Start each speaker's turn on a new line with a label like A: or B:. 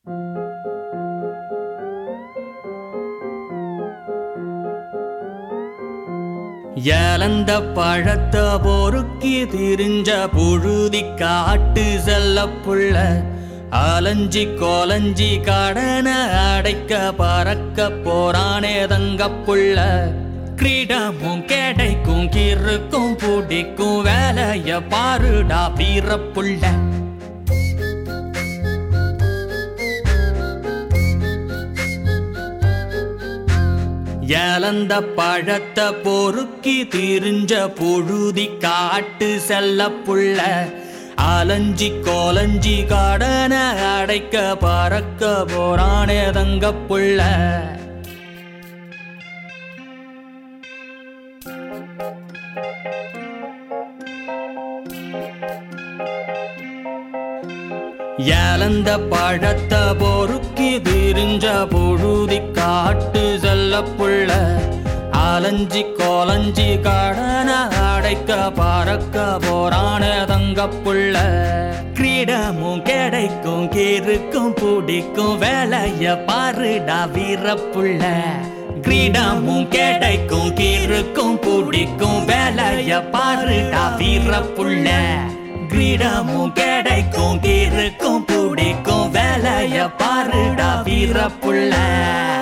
A: ஏலந்த பழத்த பொறுக்கி திரிஞ்ச புழுதி காட்டு செல்ல புள்ள அலஞ்சி கோலஞ்சி கடன அடைக்க பறக்க போறானே தங்க புள்ள கிரீடமும் கேடைக்கும் கிறுக்கும் பிடிக்கும் வேலைய பாருடா வீரப்புள்ள ஏலந்த பழத்த பொறுக்கி திரிஞ்ச புழுதி காட்டு செல்ல புள்ள அலஞ்சி கோலஞ்சி கடன அடைக்க பறக்க போறானே தங்க புள்ள ஏலந்த பழத்த பொறுக்கி திரிஞ்ச புழுதி காட்டு செல்ல புள்ள அலஞ்சி கோலஞ்சி கடன அடைக்க பறக்க போறான தங்க புள்ள கிரீடமும் கிடைக்கும் கீருக்கும் பிடிக்கும் வேலைய பாருடா வீரப்புள்ள கிரீடமும் கிடைக்கும் கீருக்கும் பிடிக்கும் வேலைய பாருடா வீரப்புள்ள கிரீடமும் கிடைக்கும் கீருக்கும் பிடிக்கும் வேலைய பாருடா வீரப்புள்ள